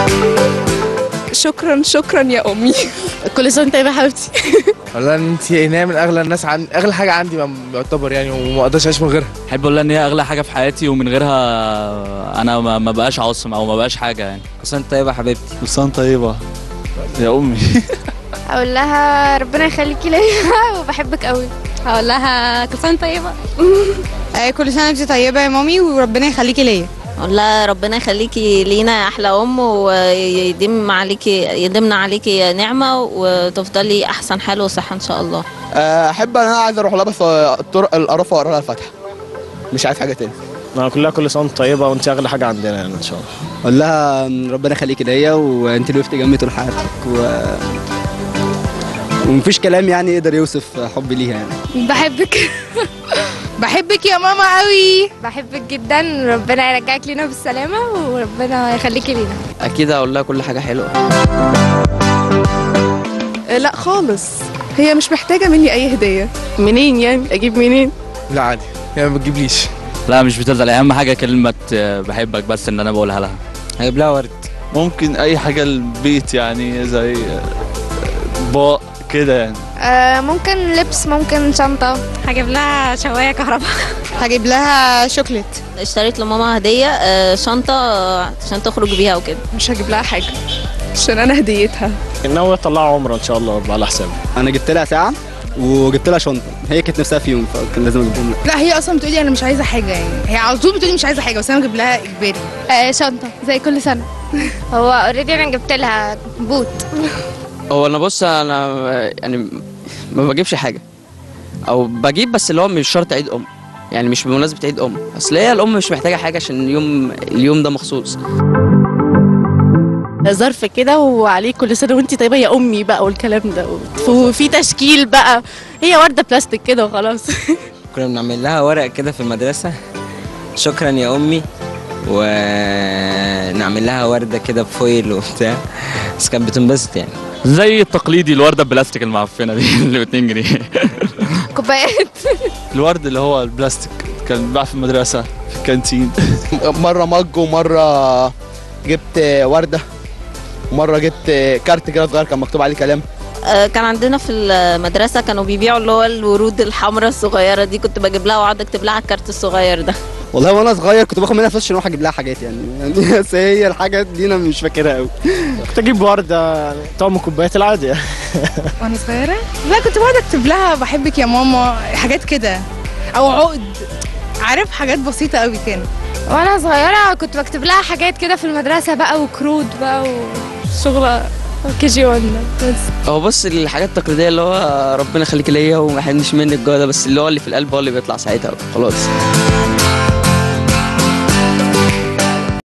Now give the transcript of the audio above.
شكرا شكرا يا امي كل سنه وانت طيبه يا حبيبتي والله انت هي من اغلى الناس عن اغلى حاجه عندي ما- يعتبر يعني وما اقدرش اعيش من غيرها احب اقول لها ان هي اغلى حاجه في حياتي ومن غيرها انا ما ما بقاش عاصم او ما بقاش حاجه يعني كل سنه وانت طيبه يا حبيبتي كل سنه طيبه يا امي اقول لها ربنا يخليكي ليا وبحبك قوي هقول لها كل سنه طيبه كل سنه وانت طيبه يا مامي وربنا يخليكي ليا والله ربنا يخليكي لينا يا احلى ام ويديم عليكي يديمنا عليكي نعمه وتفضلي احسن حال وصحه ان شاء الله احب انا عايز اروح لها بس الطرق القرافه واقرا لها الفاتحه مش عايز حاجه تاني ما كلها كل سنه وانت طيبه وانت اغلى حاجه عندنا يعني ان شاء الله اقول لها ربنا يخليكي ليا وانت اللي وقفتي جنبي طول حياتك و ومفيش كلام يعني يقدر يوصف حبي ليها يعني بحبك بحبك يا ماما قوي بحبك جدا ربنا يرجعك لينا بالسلامه وربنا يخليكي لينا اكيد هقول لها كل حاجه حلوه لا خالص هي مش محتاجه مني اي هديه منين يعني اجيب منين لا عادي يعني ما بتجيبليش لا مش بتفضل اهم حاجه كلمه آه، بحبك بس ان انا بقولها لها هجيب لها ورد ممكن اي حاجه البيت يعني زي باق كده يعني آه ممكن لبس ممكن شنطه هجيب لها شوايه كهرباء هجيب لها شوكليت اشتريت لماما هديه آه، شنطه آه، عشان تخرج بيها وكده مش هجيب لها حاجه عشان انا هديتها ناوي اطلعها عمره ان شاء الله على حسابي انا جبت لها ساعه وجبت لها شنطه هي كانت نفسها فيهم فكان لازم اجيبهم لها لا هي اصلا بتقولي انا مش عايزه حاجه يعني هي على طول بتقولي مش عايزه حاجه بس انا بجيب لها اجباري آه شنطه زي كل سنه هو اوريدي انا جبت لها بوت هو انا بص انا يعني ما بجيبش حاجه او بجيب بس اللي هو مش شرط عيد ام يعني مش بمناسبه عيد ام اصل هي الام مش محتاجه حاجه عشان اليوم اليوم ده مخصوص ظرف كده وعليه كل سنه وانت طيبه يا امي بقى والكلام ده وفي تشكيل بقى هي ورده بلاستيك كده وخلاص كنا بنعمل لها ورق كده في المدرسه شكرا يا امي ونعمل لها ورده كده بفويل وبتاع بس كانت بتنبسط يعني زي التقليدي الورده البلاستيك المعفنه دي اللي ب 2 جنيه كوبايات الورد اللي هو البلاستيك كان بيتباع في المدرسه في الكانتين مره مج ومره جبت ورده ومره جبت كارت كده صغير كان مكتوب عليه كلام آه، كان عندنا في المدرسه كانوا بيبيعوا اللي هو الورود الحمراء الصغيره دي كنت بجيب لها واقعد اكتب لها على الكارت الصغير ده والله وانا صغير كنت باخد منها فلوس عشان اروح اجيب لها حاجات يعني يعني بس هي الحاجات دي انا مش فاكرها قوي كنت اجيب ورده يعني طعم كوبايات العادي يعني وانا صغيره لا كنت بقعد اكتب لها بحبك يا ماما حاجات كده او عقد عارف حاجات بسيطه قوي كانت وانا صغيره كنت بكتب لها حاجات كده في المدرسه بقى وكروت بقى وشغله كي جي 1 بس هو بص الحاجات التقليديه اللي هو ربنا يخليك ليا وما يحرمنيش منك الجو ده بس اللي هو اللي في القلب هو اللي بيطلع ساعتها خلاص